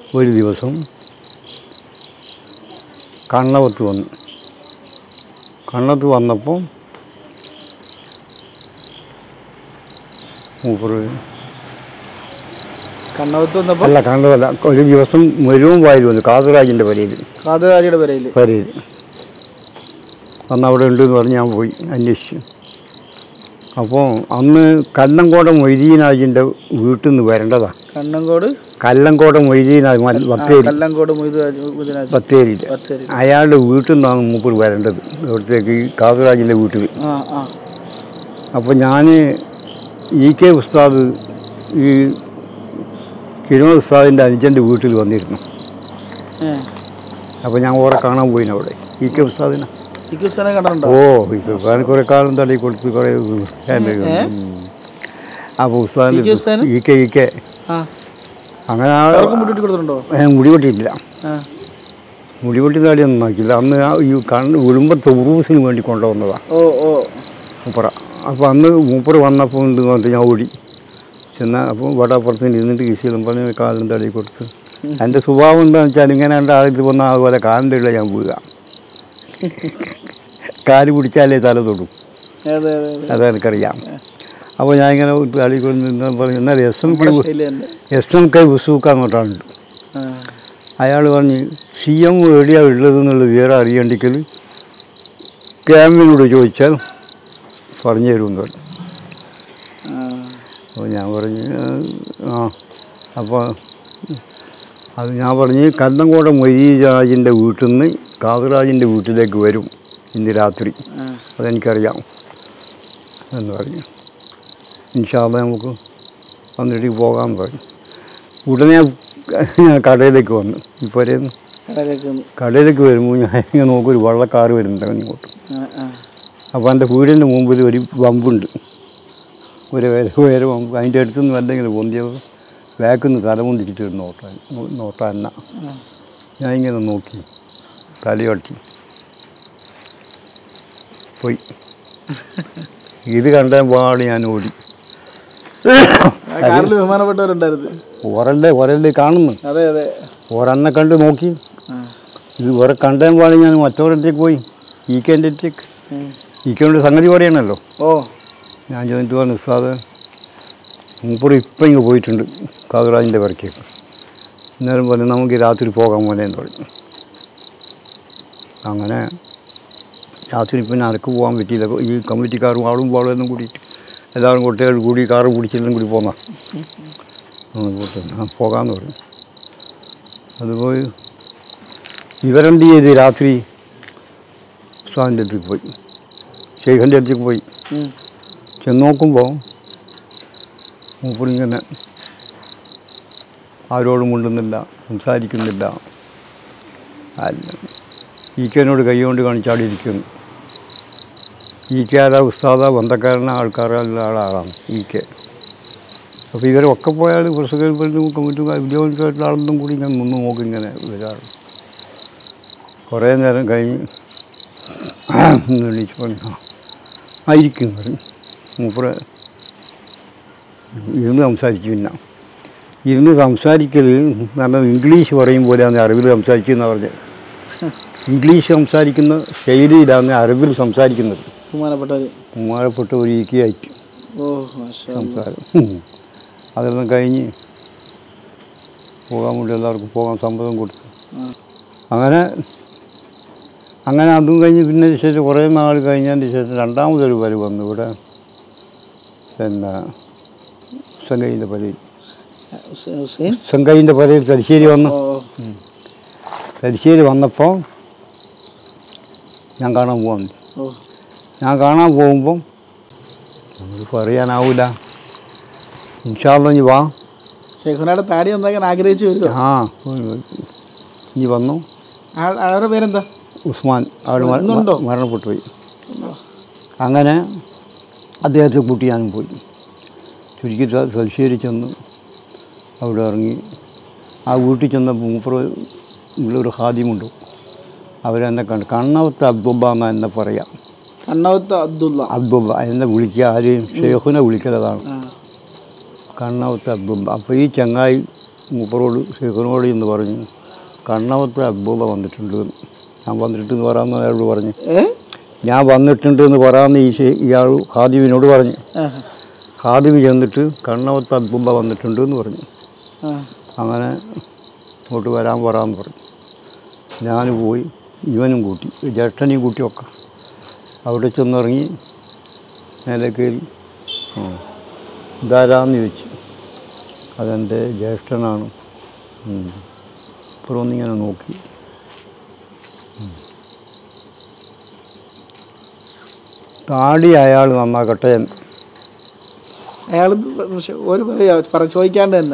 ഒരു ദിവസം കണ്ണവത്ത് വന്നു കണ്ണത്ത് വന്നപ്പോൾ മൂപ്പർ കണ്ണവത്ത് വന്നപ്പോൾ അല്ല കണ്ടതല്ല ഒരു ദിവസം മുഴുവൻ വായിൽ വന്നു കാതറാജിൻ്റെ പരയിൽ കാതുകാരിയുടെ പെരയിൽ പരയിൽ അന്ന് അവിടെ ഉണ്ടെന്ന് പറഞ്ഞ് ഞാൻ പോയി അന്വേഷിച്ചു അപ്പോൾ അന്ന് കല്ലങ്കോട മൊയ്തീനാജിൻ്റെ വീട്ടിൽ നിന്ന് വരേണ്ടതാണ് കണ്ണങ്കോട് കല്ലങ്കോട മൊയ്തീനാജ് മൽ- ബത്തേരി കല്ലങ്കോട് മൊയ്തു മുതിരാജ് ബത്തേരിയിൽ ബത്തേരി അയാളുടെ വീട്ടിൽ നിന്നാണ് മൂപ്പർ വരേണ്ടത് ഇവിടത്തേക്ക് ഈ കാതറാജിൻ്റെ വീട്ടിൽ ആ ആ അപ്പോൾ ഞാൻ ഇ കെ ഉസ്താദ് ഈ കിരോ ഉസ്താദിൻ്റെ അനുജൻ്റെ വീട്ടിൽ വന്നിരുന്നു ഏ അപ്പോൾ ഞാൻ ഓറെ കാണാൻ പോയിന് അവിടെ ഇ കെ ഉസ്താദിനെ ഈ ക്രിസ്ത്യനെ കണ്ടിട്ടുണ്ടോ ഓ ഇപ്പം കുറേ കാലം തള്ളി കൊടുത്ത് കുറേ അപ്പോൾ ഉസ്താദിന് ഇ കെ ഉസ്താദിന്? ഇ കെ ഇ കെ ആ അങ്ങനെ ആ- അവർക്ക് മുട്ടിട്ട് കൊടുത്തിട്ടുണ്ടോ ഏ, മുടി വെട്ടിയിട്ടില്ല ആ മുടി വെട്ടി താടിയൊന്നും നോക്കിയില്ല അന്ന് ആ ഈ കണ്ണ് വിളുമ്പത്തെ ഉറൂസിന് വേണ്ടി കൊണ്ടുവന്നതാണ് ഓ ഓ മൂപ്പറ അപ്പോൾ അന്ന് മൂപ്പർ വന്നപ്പോൾ ഉണ്ട് പറഞ്ഞിട്ട് ഞാൻ ഓടി ചെന്നാൽ അപ്പോൾ വടാപ്പുറത്ത് ഇരുന്നിട്ട് കിശീലം പറഞ്ഞ് കാലിന് തടി കൊടുത്ത് എൻ്റെ സ്വഭാവം എന്താണെന്ന് വെച്ചാൽ ഇങ്ങനെ എൻ്റെ ആൾക്ക് വന്നാൽ അതുപോലെ കാലിൻ്റെ ഉള്ള ഞാൻ വീഴുക കാല് പിടിച്ചാലേ തല തൊടും അതെ അതെ അതെ അത് എനിക്കറിയാം അപ്പോൾ ഞാൻ ഇങ്ങനെ തടി കൊണ്ട് നിന്ന് പറഞ്ഞു എന്നാൽ എസ് എം കെ ശൈലി തന്നെ എസ് എം കെ വസൂക്ക അങ്ങോട്ടാണ് ആ അയാൾ പറഞ്ഞ് സി എം എവിടെയാണ് ഉള്ളതെന്നുള്ള വിവരം അറിയണ്ടെങ്കിൽ ക്യാമ്പിനോട് ചോദിച്ചാൽ പറഞ്ഞു തരുമെന്ന് പറഞ്ഞു ആ അപ്പോൾ ഞാൻ പറഞ്ഞു ആ അപ്പോൾ അത് ഞാൻ പറഞ്ഞ് കല്ലങ്കോട മൊയ്തീരാജിൻ്റെ വീട്ടിൽ നിന്ന് കാതറാജിൻ്റെ വീട്ടിലേക്ക് വരും ഇന്ന് രാത്രി ആ അതെനിക്കറിയാം എന്ന് പറഞ്ഞു ഇൻഷാല്ല നമുക്ക് വന്നിട്ട് പോകാമെന്ന് പറഞ്ഞു ഉടനെ ഞാൻ കടയിലേക്ക് വന്നു ഇപ്പോൾ കടയിലേക്ക് വന്നു കടയിലേക്ക് വരുമ്പോൾ ഞാൻ ഇങ്ങനെ നോക്കും ഒരു വള്ളക്കാർ വരുന്നുണ്ട് ഇങ്ങോട്ട് ആ ആ അപ്പോൾ എൻ്റെ വീടിൻ്റെ മുമ്പിൽ ഒരു വമ്പുണ്ട് ഒരു വേറെ വേറെ വമ്പ് അതിൻ്റെ അടുത്തുനിന്ന് എന്തെങ്കിലും പൊന്തിയത് ബാക്കിൽ നിന്ന് തലമുണ്ടിച്ചിട്ട് ഒരു നോട്ട നോട്ട എന്ന ആ. ഞാൻ ഇങ്ങനെ നോക്കി തലയൊട്ടി പോയി ഇത് കണ്ട പാട് ഞാൻ ഓടി ആ കാറിൽ വിമാനപ്പെട്ടവരുണ്ടായിരുന്നു ഒരല്ലേ ഒരല്ലേ കാണുന്നു അതെ അതെ ഒരെണ്ണെ കണ്ട് നോക്കി ആ ഇത് വേറെ കണ്ടേം പാടി ഞാൻ മറ്റൊരിടത്തേക്ക് പോയി ഈ കെൻ്റെ അടുത്തേക്ക് ഉം. ഈ കെൻ്റെ സംഗതി പറയണല്ലോ ഓ ഞാൻ ചെന്നിട്ട് പറഞ്ഞു ഉസ്താദ് മൂപ്പർ ഇപ്പം ഇങ്ങ് പോയിട്ടുണ്ട് കാതുറാജിൻ്റെ പിറക്കേക്ക് അന്നേരം പറഞ്ഞു നമുക്ക് രാത്രി പോകാൻ പോലെ എന്ന് പറഞ്ഞു അങ്ങനെ രാത്രി പിന്നെ അനക്ക് പോകാൻ പറ്റിയില്ല ഈ കമ്മിറ്റിക്കാരും ആളും പാടും കൂടിയിട്ട് എല്ലാവരും കുട്ടികൾ കൂടി കാറ് പിടിച്ചെല്ലാം കൂടി പോന്നാ ആ പോകാമെന്ന് പറഞ്ഞു അതുപോയി ഇവരെന്ത് ചെയ്ത് രാത്രി ഉസ്താദിൻ്റെ അടുത്തേക്ക് പോയി ഷെയ്ഖൻ്റെ അടുത്തേക്ക് പോയി ഉം. ചെന്ന് നോക്കുമ്പോൾ മൂപ്പറിങ്ങനെ ആരോടും മുണ്ടുന്നില്ല സംസാരിക്കുന്നില്ല അല്ല ഈ കെനോട് കൈകൊണ്ട് കാണിച്ചാടി ഇരിക്കുന്നു ഈ കെ ആരാ ഉസ്താദ ബന്ധക്കാരന ആൾക്കാരുള്ള ആളാണ് ഈ കെ അപ്പോൾ ഇവരൊക്കെ പോയാൽ പ്രസംഗം കമ്മിറ്റി ഉദ്യോഗസ്ഥരായിട്ടുള്ള ആളൊന്നും കൂടി ഞാൻ നിന്ന് നോക്കി ഇങ്ങനെ വരാറ് കുറേ നേരം കഴിഞ്ഞ് എണീച്ച് പറഞ്ഞു "ആ, ആയിരിക്കും പറഞ്ഞു മൂപ്പറ് ഇരുന്ന് സംസാരിച്ചു പിന്നെ ഇരുന്ന് സംസാരിക്കൽ നല്ല ഇംഗ്ലീഷ് പറയും പോലെയാണ് അറബിൽ സംസാരിക്കുന്നതെന്ന് പറഞ്ഞത് ഇംഗ്ലീഷ് സംസാരിക്കുന്ന ശൈലിയിലാണ് അറബിൽ സംസാരിക്കുന്നത് ബഹുമാനപ്പെട്ടവർ മൂവാരപ്പെട്ട ഒരു ഈക്കിയായിട്ട് ഓ മാഷാ അല്ലാ. സംസാരം ഉം. അതെല്ലാം കഴിഞ്ഞ് പോകാൻ വേണ്ടി എല്ലാവർക്കും പോകാൻ സമ്മതം കൊടുത്തു ആ. അങ്ങനെ അങ്ങനെ അതും കഴിഞ്ഞ് പിന്നെ ശേഷം കുറേ നാൾ കഴിഞ്ഞതിന് ശേഷം രണ്ടാമതൊരു വരി വന്നു ഇവിടെ പിന്നെ സംഗൈൻ്റെ പരയിൽ ഹുസൈൻ ഹുസൈൻ സംഗൈൻ്റെ പരയിൽ തലശ്ശേരി വന്നു ഓ തലശ്ശേരി വന്നപ്പോൾ ഞാൻ കാണാൻ പോകാൻ ഓ ഞാൻ കാണാൻ പോകുമ്പം നമുക്ക് പറയാനാവില്ല ഇൻഷാല്ല ഇനി വാ ഷെയ്ഖുനയുടെ താടി എന്താക്കാൻ ആഗ്രഹിച്ചു വരുമോ ആ ഇനി വന്നു ആൾ ആളുടെ പേരെന്താ ഉസ്മാൻ ആൾ മര- ഇന്നുണ്ടോ? മരണപ്പെട്ടു പോയി അങ്ങനെ അദ്ദേഹത്തെ കൂട്ടി ഞാനും പോയി ചുരുക്കി ത- തലശ്ശേരി ചെന്ന് അവിടെ ഇറങ്ങി ആ വീട്ടിൽ ചെന്നപ്പോൾ മൂപ്പർ ഇവിടെ ഒരു ഹാദ്യമുണ്ട് അവരെന്നെ കണ്ട് കണ്ണവത്ത് അബ്ദുള്ള എന്നാ എന്നെ പറയാം കണ്ണവത്ത് അബ്ദുള്ള അബ്ദുള്ള എന്നെ വിളിക്കുക ആരെയും ഷെയ്ഖിനെ വിളിക്കലതാണ് ആ കണ്ണവത്ത് അബ്ദുള്ള അപ്പോൾ ഈ ചങ്ങായി മൂപ്പറോട് ഷെയ്ഖിനോട് എന്ന് പറഞ്ഞു കണ്ണവത്ത് അക്ബൂബ വന്നിട്ടുണ്ട് എന്ന്. ഞാൻ വന്നിട്ട് എന്ന് പറയാമെന്ന് അയാളോട് പറഞ്ഞു ഏ ഞാൻ വന്നിട്ടുണ്ട് എന്ന് പറയാമെന്ന് ഈ ഷെ- ഇയാൾ ഖാദിമിനോട് പറഞ്ഞു ആ ഖാദിമി ചെന്നിട്ട് കണ്ണവത്ത് അക്ബൂബ വന്നിട്ടുണ്ട് എന്ന് പറഞ്ഞു ആ അങ്ങനെ ഇങ്ങോട്ട് വരാൻ പറയാമെന്ന് പറഞ്ഞു ഞാൻ പോയി ഇവനും കൂട്ടി ജ്യേഷ്ഠനെയും കൂട്ടിയൊക്കെ അവിടെ ചെന്നിറങ്ങി മേലെ കയറി ആ ഇതാരാന്ന് ചോദിച്ചു അതെൻ്റെ ജ്യേഷ്ഠനാണ് ഉം. അപ്പുറം ഒന്നിങ്ങനെ നോക്കി ഉം. താടി അയാൾ നന്നാക്കട്ടെ എന്ന് അയാൾ ഒരു പറയാ പറ ചോദിക്കാണ്ട് തന്നെ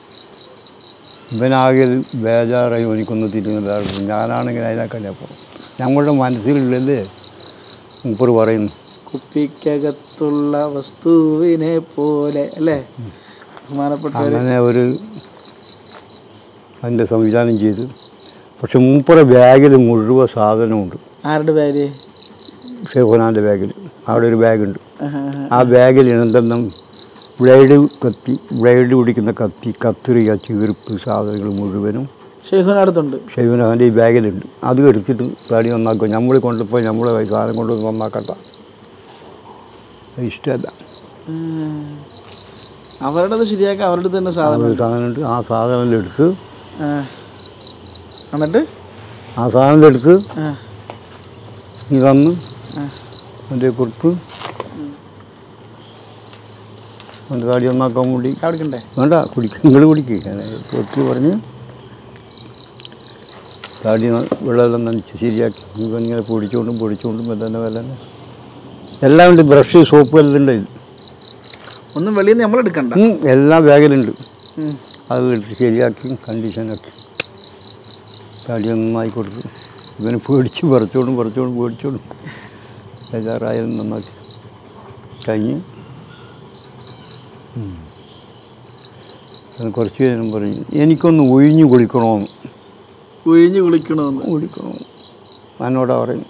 ഇവനാകെ ബേജാറായി എനിക്കൊന്ന് തിരിഞ്ഞില്ലായിരുന്നു ഞാനാണെങ്കിൽ അതിനേക്കാൾ അപ്പുറം ഞങ്ങളുടെ മനസ്സിലുള്ളല്ലേ മൂപ്പർ പറയുന്നു കുപ്പിക്കകത്തുള്ള വസ്തുവിനെ പോലെ അല്ലേ ബഹുമാനപ്പെട്ട ഒരു അങ്ങനെ ഒരു അതിൻ്റെ സംവിധാനം ചെയ്തു പക്ഷെ മൂപ്പറ ബാഗിൽ മുഴുവൻ സാധനമുണ്ട് ആരുടെ പേര് ഷെഹുനാൻ്റെ ബാഗിൽ അവിടെ ഒരു ബാഗുണ്ട് ആഹാ, ആഹാ. ആ ബാഗിൽ എന്തെന്നും ബ്ലേഡ് കത്തി ബ്ലേഡ് പിടിക്കുന്ന കത്തി കത്രിക ചീർപ്പ് സാധനങ്ങൾ മുഴുവനും ഷെയ്ഖുനടുത്തുണ്ട് ഷെയ്ഖുനാൻ്റെ ഈ ബാഗിലുണ്ട് അത് എടുത്തിട്ട് തടി നന്നാക്കും നമ്മൾ കൊണ്ടുപോയി നമ്മൾ സാധനം കൊണ്ടുവന്ന് നന്നാക്കണ്ട അത് ഇഷ്ടമല്ല ഉം. അവരുടേത് ശരിയാക്കാൻ അവരുടെ തന്നെ സാധനം ഒരു സാധനമുണ്ട് ആ സാധനം എടുത്ത് ആ. എന്നിട്ട് ആ സാധനം എടുത്ത് ആ, നീ തന്ന് ആ. അതിൻ്റെ കൊടുത്ത് അവൻ്റെ താടി ഒന്നാക്കാൻ വേണ്ടി കാണിക്കണ്ടേ വേണ്ട കുടിക്ക് നിങ്ങൾ കുടിക്ക് കൊത്തി പറഞ്ഞ് താടി ന- വെള്ളമെല്ലാം നനച്ച് ശരിയാക്കി ഇവൻ ഇങ്ങനെ പൊടിച്ചുകൊണ്ടും പൊടിച്ചുകൊണ്ടും മെല്ലനെ മെല്ലനെ എല്ലാം ഉണ്ട് ബ്രഷ് സോപ്പ് എല്ലാം ഉണ്ട് ഇതിൽ. ഒന്നും വെളിയിൽ നിന്ന് നമ്മൾ എടുക്കണ്ട ഉം, എല്ലാം ബാഗിലുണ്ട് ഉം. അത് എടുത്ത് ശരിയാക്കി കണ്ടീഷനാക്കി താടി നന്നായി കൊടുത്തു ഇവന് പേടിച്ച് പറിച്ചോണ്ടും പറിച്ചോണ്ടും പേടിച്ചോണ്ടും ബേജാറായാലും നന്നാക്കി കഴിഞ്ഞ് ഉം. അത് കുറച്ച് നേരം പറഞ്ഞു എനിക്കൊന്ന് ഒഴിഞ്ഞു കുളിക്കണമെന്ന് ഒഴിഞ്ഞ് കുളിക്കണമെന്ന് കുളിക്കണോ എന്നോടാ പറയും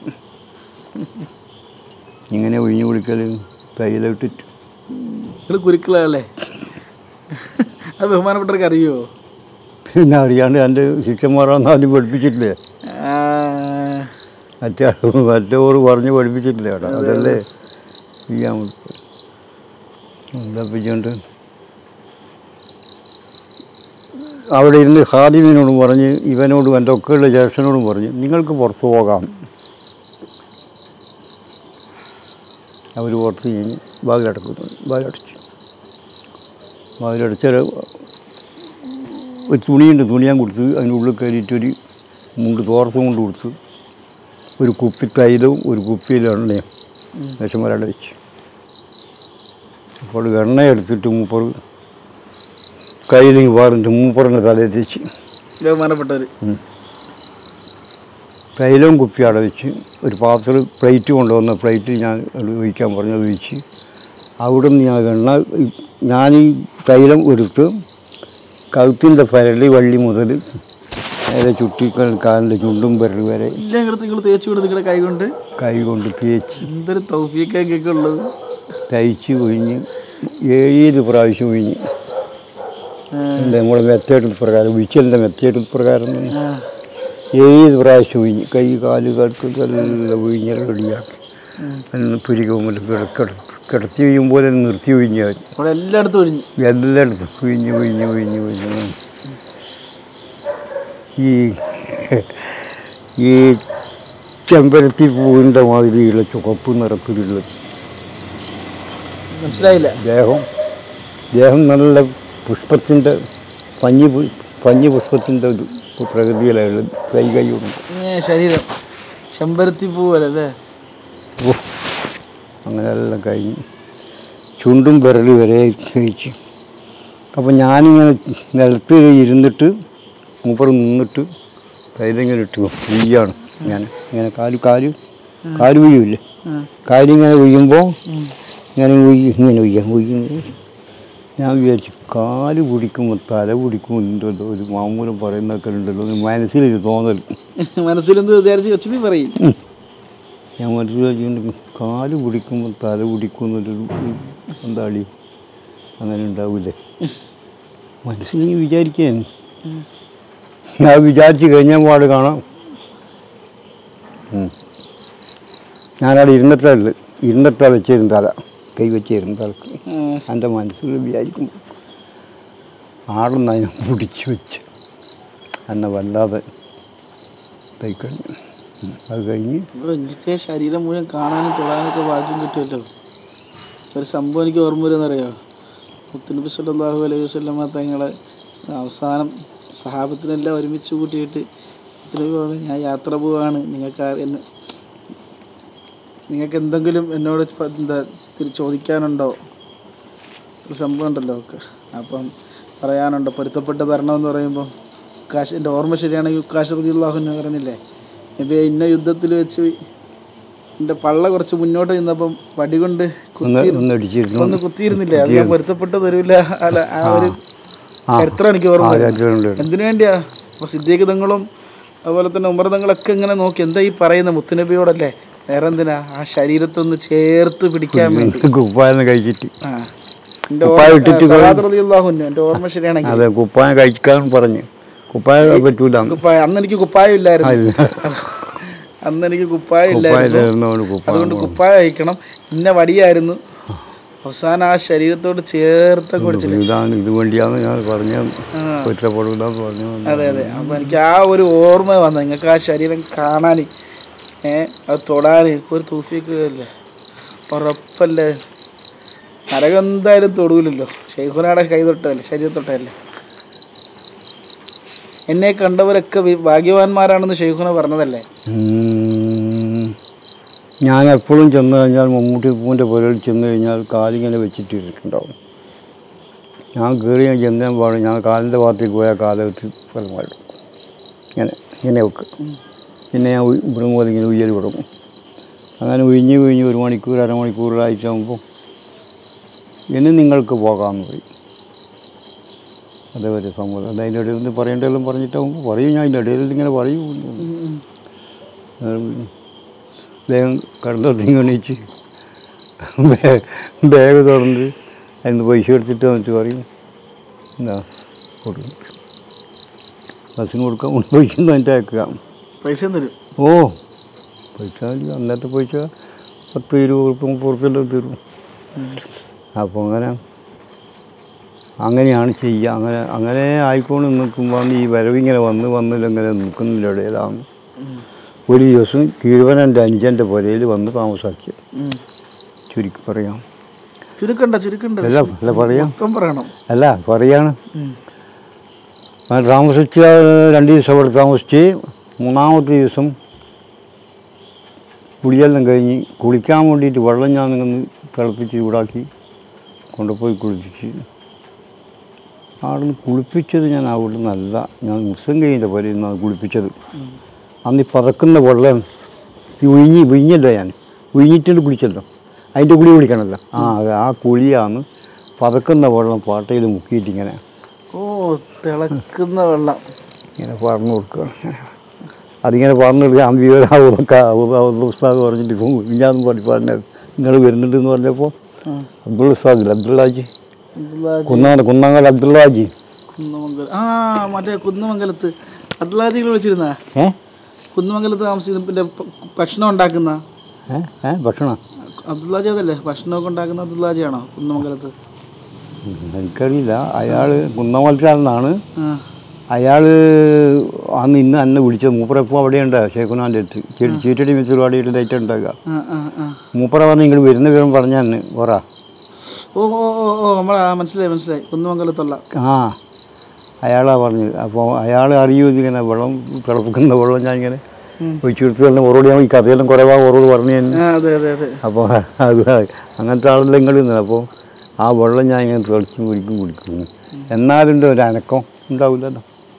ഇങ്ങനെ ഒഴിഞ്ഞു കുളിക്കൽ തൈലിട്ടിട്ട് നിങ്ങൾ കുരുക്കളല്ലേ അത് ബഹുമാനപ്പെട്ടവർക്ക് അറിയുമോ പിന്നെ അറിയാണ്ട് എൻ്റെ ശിഷ്യന്മാരാന്ന് ആദ്യം പഠിപ്പിച്ചിട്ടില്ലേ ആ, മറ്റേ മറ്റോറ് പറഞ്ഞ് പഠിപ്പിച്ചിട്ടില്ല കേട്ടോ അതല്ലേ ചെയ്യാൻ എന്താ പിച്ചുകൊണ്ട് അവിടെ ഇരുന്ന് ഹാദിമിനോടും പറഞ്ഞ് ഇവനോടും എൻ്റെ ഒക്കെയുള്ള ജ്യേഷ്ഠനോടും പറഞ്ഞ് നിങ്ങൾക്ക് പുറത്ത് പോകാം അവർ പുറത്ത് കഴിഞ്ഞ് ബാഗിലടക്കുന്നു ബാഗിലടച്ചു ബാഗിലടച്ച ഒരു തുണിയുണ്ട് തുണി ഞാൻ കൊടുത്ത് അതിനുള്ളിൽ കയറിയിട്ടൊരു മുണ്ട് തോർത്ത് കൊണ്ട് കൊടുത്ത് ഒരു കുപ്പി തൈലവും ഒരു കുപ്പിയിൽ എണ്ണയും വിഷമരട വെച്ച് അപ്പോൾ എണ്ണ എടുത്തിട്ട് മൂപ്പർ കയ്യിലേക്ക് പാറിട്ട് മൂപ്പറിൻ്റെ തലയിൽ തേച്ച് ബഹുമാനപ്പെട്ടവർ തൈലവും കുപ്പി അവിടെ വെച്ച് ഒരു പാത്രം പ്ലേറ്റ് കൊണ്ടുവന്ന പ്ലേറ്റിൽ ഞാൻ അത് ഒഴിക്കാൻ പറഞ്ഞു അത് ഒഴിച്ച് അവിടെ നിന്ന് ഞാൻ എണ്ണ ഞാൻ ഈ തൈലം എടുത്ത് കഴുത്തിൻ്റെ പരളി വള്ളി മുതൽ നേരെ ചുറ്റി കാലിൻ്റെ ചുണ്ടും പരൽ വരെ എല്ലാം ഇങ്ങോട്ട് നിങ്ങൾ തേച്ച് കൊടുത്ത് നിങ്ങളുടെ കൈ കൊണ്ട് കൈ കൊണ്ട് തേച്ച് എന്തൊരു തൗഫീക്കൊക്കെ ഉള്ളത് തയ്ച്ച് ഒഴിഞ്ഞ് ഏഴ് പ്രാവശ്യം ഒഴിഞ്ഞ് ആ, എൻ്റെ നമ്മുടെ മെത്തേഡ് പ്രകാരം വിച്ചലിൻ്റെ മെത്തേഡ് പ്രകാരം തന്നെ ആ. ഏഴ് പ്രാവശ്യം ഒഴിഞ്ഞ് കൈ കാല് കടുക്കെല്ലാം ഒഴിഞ്ഞ് റെഡിയാക്കി അതിന് പുരികമ്മിൽ കിടത്തി കിടത്തി ഒഴിയുമ്പോൾ തന്നെ നിർത്തി ഒഴിഞ്ഞ് അവർ അവിടെ എല്ലായിടത്തും ഒഴിഞ്ഞു എല്ലായിടത്തും ഒഴിഞ്ഞ് ഒഴിഞ്ഞ് ഒഴിഞ്ഞ് ഒഴിഞ്ഞ് ഈ ഈ ചെമ്പരത്തി പൂവിൻ്റെ മാതിരിയുള്ള ചുവപ്പ് നിറത്തിലുള്ള മനസ്സിലായില്ല ദേഹം ദേഹം നല്ല പുഷ്പത്തിൻ്റെ പഞ്ഞി പു- പഞ്ഞി പുഷ്പത്തിൻ്റെ ഒരു പ്രകൃതിയിലുള്ള കൈ കൈയുണ്ട് ഏ, ശരീരം ചെമ്പരത്തി പൂ പോലെ അല്ലേ ഓ അങ്ങനെയെല്ലാം കഴിഞ്ഞ് ചുണ്ടും വിരൽ വരെ കഴിച്ച് അപ്പം ഞാനിങ്ങനെ നിലത്ത് ഇരുന്നിട്ട് മൂപ്പർ നിന്നിട്ട് കയ്യിലിങ്ങനെ ഇട്ടു വീയാണ് ഞാൻ ഇങ്ങനെ കാല് കാല് കാല് വീഴില്ലേ ആ. കാലിങ്ങനെ വീഴുമ്പോൾ ഞാൻ ഉയ്യ് ഇങ്ങനെ ഉയ്യാം ഉയ്യുമ്പോൾ ഞാൻ വിചാരിച്ചു കാല് പിടിക്കുമ്പോൾ തല പിടിക്കുമ്പോൾ ഉണ്ടല്ലോ ഒരു മാമൂലം പറയുന്നൊക്കെ ഉണ്ടല്ലോ എന്ന് മനസ്സിലൊരു തോന്നൽ മനസ്സിലെന്ത് വിചാരിച്ച് വെച്ചത് പറയും ഞാൻ മനസ്സിലാക്കിയിട്ട് കാല് പിടിക്കുമ്പോൾ തല പിടിക്കും എന്നൊരു എന്താളി അങ്ങനെ ഉണ്ടാവില്ലേ മനസ്സിൽ വിചാരിക്കാൻ ഞാൻ വിചാരിച്ച് കഴിഞ്ഞ പാട് കാണാം ഉം. ഞാനവിടെ ഇരുന്നിട്ടുള്ളത് ഇരുന്നിട്ടാ വെച്ചിരുന്നാല കൈ വെച്ചിരുന്ന തലക്ക് ഉം. എൻ്റെ മനസ്സിൽ വിചാരിക്കും ആടുന്ന ഞാൻ പിടിച്ച് വെച്ച് എന്നെ വല്ലാതെ ഇതായി കഴിഞ്ഞു ഉം. അത് കഴിഞ്ഞ് അപ്പോൾ എനിക്ക് ശരീരം മുഴുവൻ കാണാനും തൊടാനൊക്കെ ഭാഗ്യം കിട്ടുമല്ലോ ഒരു സംഭവം എനിക്ക് ഓർമ്മ വരുമെന്നറിയോ മുത്തുനബി സല്ലല്ലാഹു അലൈഹി വസല്ലമ തങ്ങളെ അവസാനം സഹാബത്തിനെല്ലാം ഒരുമിച്ച് കൂട്ടിയിട്ട് മുത്തുനബി പറഞ്ഞു ഞാൻ യാത്ര പോവാണ് നിങ്ങൾക്ക് ആ- എന്നെ നിങ്ങൾക്ക് എന്തെങ്കിലും എന്നോട് പ- എന്താ തിരി ചോദിക്കാനുണ്ടോ ഒരു സംഭവം ഉണ്ടല്ലോ ഒക്കെ അപ്പം പറയാനുണ്ടോ പൊരുത്തപ്പെട്ട് തരണമെന്ന് പറയുമ്പോൾ കാശ് എൻ്റെ ഓർമ്മ ശരിയാണെങ്കിൽ കാശ് റളിയല്ലാഹു അൻഹു പറഞ്ഞില്ലേ നബിയെ ഇന്ന യുദ്ധത്തിൽ വെച്ച് എൻ്റെ പള്ള കുറച്ച് മുന്നോട്ട് നിന്നപ്പം വടി കൊണ്ട് ഒന്ന് കുത്തി ഒന്ന് അടിച്ചിരുന്നു ഒന്ന് കുത്തിയിരുന്നില്ലേ അത് ഞാൻ പൊരുത്തപ്പെട്ട് തരൂല അല്ല ആ ഒരു ആ. ചരിത്രം എനിക്ക് ഓർമ്മ ആ വരുന്നു. രാജ്യങ്ങളുണ്ട് എന്തിനു വേണ്ടിയാ അപ്പോൾ സിദ്ദീഖ് തങ്ങളും അതുപോലെ തന്നെ ഉമർതങ്ങളൊക്കെ ഇങ്ങനെ നോക്കി എന്താ ഈ പറയുന്ന മുത്തുനബിയോടല്ലേ വേറെ എന്തിനാ ആ ശരീരത്തൊന്ന് ചേർത്ത് പിടിക്കാൻ വേണ്ടി കുപ്പായം കഴിച്ചിട്ട് ആ എൻ്റെ കുപ്പായം ഇട്ടിട്ട് ഓർമ്മ എൻ്റെ ഓർമ്മ ശരിയാണെങ്കിൽ അതെ കുപ്പായം കഴിക്കാൻ പറഞ്ഞു കുപ്പായം പറ്റൂല കുപ്പായ അന്ന് എനിക്ക് കുപ്പായം ഇല്ലായിരുന്നു അന്ന് എനിക്ക് കുപ്പായം ഇല്ലായിരുന്നു കുപ്പായം കുപ്പായം അതുകൊണ്ട് കുപ്പായ അയക്കണം ഇന്ന വടിയായിരുന്നു അവസാനം ആ ശരീരത്തോട് ചേർത്ത കുടിച്ചില്ല ഇതാണ് ഇത് വേണ്ടിയാന്ന് ഞാൻ പറഞ്ഞു ആ. കുറ്റപ്പെടൂലെന്ന് പറഞ്ഞു അതെ അതെ അപ്പൊ എനിക്ക് ആ ഒരു ഓർമ്മ വന്നു നിങ്ങൾക്ക് ആ ശരീരം കാണാൻ ഏ അത് തൊടാൻ ഇപ്പൊ ഒരു തൂഫിക്ക് അല്ലേ ഉറപ്പല്ലേ നരകം എന്തായാലും തൊടൂലല്ലോ ഷെയ്ഖുനാടെ കൈ തൊട്ടല്ലേ ശരീരം തൊട്ടല്ലേ എന്നെ കണ്ടവരൊക്കെ വി- ഭാഗ്യവാന്മാരാണെന്ന് ഷെയ്ഖുന പറഞ്ഞതല്ലേ ഉം. ഞാൻ എപ്പോഴും ചെന്ന് കഴിഞ്ഞാൽ മമ്മൂട്ടി പൂവിൻ്റെ പുരയിൽ ചെന്ന് കഴിഞ്ഞാൽ കാലിങ്ങനെ വെച്ചിട്ടിട്ടുണ്ടാവും ഞാൻ കയറി ഞാൻ ചെന്നാൻ പാടും ഞാൻ കാലിൻ്റെ ഭാഗത്തേക്ക് പോയാൽ കാലത്ത് ഫലമായിട്ട് ഇങ്ങനെ ഇങ്ങനെ വെക്ക് പിന്നെ ഞാൻ ഉയ്- ഇവിടെ മുതൽ ഇങ്ങനെ ഉയ്യൽ തുടങ്ങും അങ്ങനെ ഉയിഞ്ഞ് ഉയിഞ്ഞ് ഒരു മണിക്കൂർ അരമണിക്കൂർ ഒരാഴ്ച ആകുമ്പോൾ ഇനി നിങ്ങൾക്ക് പോകാമെന്ന് പറയും അതേപോലെ സംഭവം അത് അതിൻ്റെ ഇടയിൽ നിന്ന് പറയേണ്ടതെല്ലാം പറഞ്ഞിട്ടാകുമ്പോൾ പറയും ഞാൻ അതിൻ്റെ ഇടയിൽ ഇങ്ങനെ പറയും വേഗം കടലോട്ടിങ് എണീച്ച് ബാഗ് തുറന്ന് അതിന് പൈസ എടുത്തിട്ട് വന്നിട്ട് പറയും എന്താ കൊടുക്കും ബസ്സിന് കൊടുക്കാൻ കൊണ്ട് പൈസ ഒന്ന് അതിൻ്റെ അയക്കുക പൈസ തരും ഓ പൈസ മതി. അന്നത്തെ പൈസ പത്ത് ഇരുപത് ഉറുപ്പ് മുപ്പത് ഉറുപ്പെല്ലാം തരും അപ്പോൾ അങ്ങനെ അങ്ങനെയാണ് ചെയ്യുക അങ്ങനെ അങ്ങനെ ആയിക്കൊണ്ട് നിൽക്കുമ്പോൾ ഈ വരവിങ്ങനെ വന്ന് വന്നില്ലെങ്ങനെ നിൽക്കുന്നില്ല ഇടയിലാണ് ഒരു ദിവസം കീഴ്വനൻ്റെ അഞ്ചൻ്റെ പുരയിൽ വന്ന് താമസാക്കിയത് ഉം. ചുരുക്കി പറയാം ചുരുക്കണ്ട ചുരുക്കണ്ട അല്ല അല്ല പറയാം മൊത്തം പറയണം അല്ല പറയാണ് ഉം. ആ താമസിച്ച രണ്ട് ദിവസം അവിടെ താമസിച്ച് മൂന്നാമത്തെ ദിവസം കുളിയെല്ലാം കഴിഞ്ഞ് കുളിക്കാൻ വേണ്ടിയിട്ട് വെള്ളം ഞാൻ നിന്ന് തിളപ്പിച്ച് ചൂടാക്കി കൊണ്ടുപോയി കുളിപ്പിച്ച് അവിടുന്ന് കുളിപ്പിച്ചത് ഞാൻ അവിടെ നിന്നല്ല ഞാൻ മുസ്ലിം കൈൻ്റെ പോലെ നിന്നാണ് കുളിപ്പിച്ചത് അന്ന് ഈ പതക്കുന്ന വെള്ളം ഈ ഉയിഞ്ഞ് ഉയിഞ്ഞല്ലോ ഞാൻ ഉയിഞ്ഞിട്ടുണ്ട് കുളിച്ചല്ലോ അതിൻ്റെ കുളി കുളിക്കണമല്ലോ ആ അത് ആ കുളിയാണ് പതക്കുന്ന വെള്ളം പാട്ടയിൽ മുക്കിയിട്ടിങ്ങനെ ഓ തിളക്കുന്ന വെള്ളം ഇങ്ങനെ പറഞ്ഞു കൊടുക്കുക അതിങ്ങനെ പറഞ്ഞു കൊടുക്കുക അമ്പിയൊക്കെ ഉസ്താദ് പറഞ്ഞിട്ട് ഇപ്പം ഞാൻ പറഞ്ഞു പറഞ്ഞത് നിങ്ങൾ വരുന്നുണ്ടെന്ന് പറഞ്ഞപ്പോൾ ഉം. അബ്ദുൾ ഉസ്താദില്ല അബ്ദുള്ളാജി അബ്ദുല്ലാജി കുന്നാട് കുന്നങ്ങൽ അബ്ദുള്ളാജി കുന്നമംഗലം ആ മറ്റേ കുന്നമംഗലത്ത് അബ്ദുല്ലാജികൾ വിളിച്ചിരുന്ന ഏ കുന്നമംഗലത്ത് താമസിക്കുന്ന പിന്നെ ഭ- ഭക്ഷണം ഉണ്ടാക്കുന്ന ഏ ഏ ഭക്ഷണം അബ്ദുല്ലാജി അതല്ലേ ഭക്ഷണമൊക്കെ ഉണ്ടാക്കുന്ന അബ്ദുല്ലാജിയാണോ കുന്നമംഗലത്ത് ഉം, എനിക്കറിയില്ല അയാൾ കുന്നമൽച്ചാലെന്നാണ് ആ അയാൾ അന്ന് ഇന്ന് എന്നെ വിളിച്ചത് മൂപ്പറപ്പോൾ അവിടെയുണ്ട് ഷേഖുനാൻ്റെ അടുത്ത് ചീ- ചീറ്റടി വെച്ച് ഒരുപാട് ലൈറ്റ് ഉണ്ടാക്കുക ആ ആ ആ മൂപ്പറ പറഞ്ഞ് ഇങ്ങോട്ട് വരുന്ന വിവരം പറഞ്ഞാൽ പറ ഓ ഓ ഓ ഓ നമ്മളെ ആ മനസ്സിലായി മനസ്സിലായി കുന്നമംഗലത്തുള്ള ആ അയാളാ പറഞ്ഞത് അപ്പോൾ അയാൾ അറിയൂ ഇതിങ്ങനെ വെള്ളം തിളപ്പിക്കുന്ന വെള്ളം ഞാൻ ഇങ്ങനെ ഉം. ഒഴിച്ചു കൊടുത്ത് തന്നെ ഓറോട് ഞാൻ ഈ കഥയെല്ലാം കുറേ ഭാഗം ഓറോട് പറഞ്ഞു തന്നെ ആ അതെ അതെ അതെ അപ്പോൾ അത് അങ്ങനത്തെ ആളെല്ലാം ഇങ്ങോട്ട് നിന്നത് അപ്പോൾ ആ വെള്ളം ഞാൻ ഇങ്ങനെ തിളച്ചും കുടിക്കും കുടിക്കും എന്നാലുണ്ട് ഒരു അനക്കം ഉണ്ടാവില്ലല്ലോ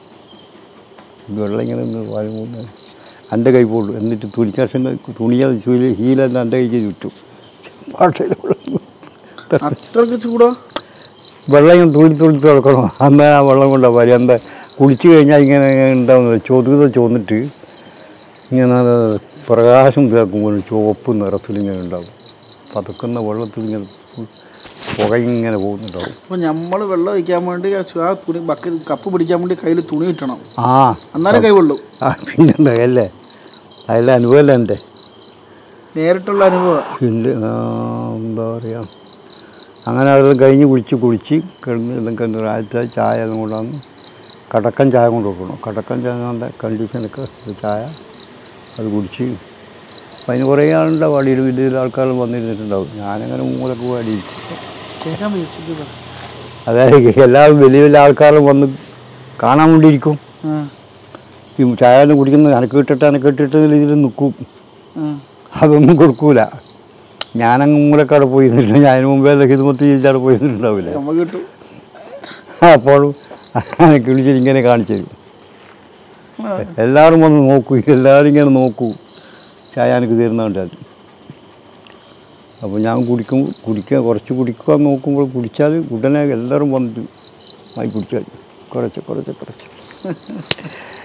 ഇത് വെള്ളം ഇങ്ങനെ നിന്ന് വാഴുമ്പോൾ എൻ്റെ കൈ പോളൂ എന്നിട്ട് തുണിക്കാശൻ്റെ തുണിയാൽ ചൂല് ഹീലെല്ലാം എൻ്റെ കൈക്ക് ചുറ്റും പാട്ടയിൽ വെള്ളം അത്രക്ക് ചൂടോ വെള്ളം ഇങ്ങനെ തുള്ളി തുള്ളി തുറക്കണം അന്ന് ആ വെള്ളം കൊണ്ടാണ് വരി എന്താ കുളിച്ച് കഴിഞ്ഞാൽ ഇങ്ങനെ ഉണ്ടാവുന്നത് ചോദ്യത ചോന്നിട്ട് ഇങ്ങനെ പ്രകാശം തീർക്കുമ്പോൾ ചുവപ്പ് നിറത്തിൽ ഇങ്ങനെ ഉണ്ടാവും പതക്കുന്ന വെള്ളത്തിൽ ഇങ്ങനെ പുക ഇങ്ങനെ പോകുന്നുണ്ടാവും അപ്പോൾ നമ്മൾ വെള്ളം ഒഴിക്കാൻ വേണ്ടി ആ ചു- ആ തുണി ബക്കറ്റ് കപ്പ് പിടിക്കാൻ വേണ്ടി കയ്യിൽ തുണി ഇട്ടണം ആ എന്നാലേ കൈ കൊള്ളൂ ആ പിന്നെന്താ അല്ലേ അതിലെ അനുഭവമല്ല എൻ്റെ നേരിട്ടുള്ള അനുഭവം പിന്നെ ആ, എന്താ പറയുക അങ്ങനെ അതെല്ലാം കഴിഞ്ഞ് കുടിച്ച് കുടിച്ച് കിടന്ന് എല്ലാം കിടന്ന് ആദ്യത്തെ ചായ എല്ലാം കൊണ്ടുവന്ന് കടക്കൻ ചായ കൊണ്ട് കൊടുക്കണം കടക്കൻ ചായ നല്ല കണ്ടീഷനൊക്കെ ഒരു ചായ അത് കുടിച്ച് അപ്പം അതിന് കുറേ ആളുണ്ടാവും അടിയിൽ വലിയ ആൾക്കാർ വന്നിരുന്നിട്ടുണ്ടാവും ഞാനങ്ങനെ മൂലക്ക് പോയി അടിയിരിക്കും കേൾക്കാൻ വിളിച്ചത് അതായത് എല്ലാവരും വലിയ വലിയ ആൾക്കാരും വന്ന് കാണാൻ വേണ്ടിയിരിക്കും ആ ഈ ചായ ഒന്നും കുടിക്കുന്നത് അനക്ക് ഇട്ടിട്ട് അനക്ക് ഇട്ടിട്ട് ഇതിൽ നിൽക്കും ആ അതൊന്നും കൊടുക്കൂല ഞാനങ്ങ് മൂലക്കവിടെ പോയിരുന്നില്ല ഞാൻ അതിന് മുമ്പേ ഹിദ്മത്ത് ചെയ്തിട്ട് പോയിരുന്നിട്ടുണ്ടാവില്ല നമുക്ക് കിട്ടും അപ്പോഴും എനിക്ക് വിളിച്ചിട്ട് ഇങ്ങനെ കാണിച്ചു തരും ആ. എല്ലാവരും വന്ന് നോക്കൂ എല്ലാവരും ഇങ്ങനെ നോക്കൂ ചായ എനിക്ക് തരുന്നുണ്ടാൽ അപ്പോൾ ഞാൻ കുടിക്കും കുടിക്കുക കുറച്ച് കുടിക്കാൻ നോക്കുമ്പോൾ കുടിച്ചാൽ ഉടനെ എല്ലാവരും വന്നിട്ട് വായി കുടിച്ചാൽ കുറച്ച് കുറച്ച് കുറച്ച്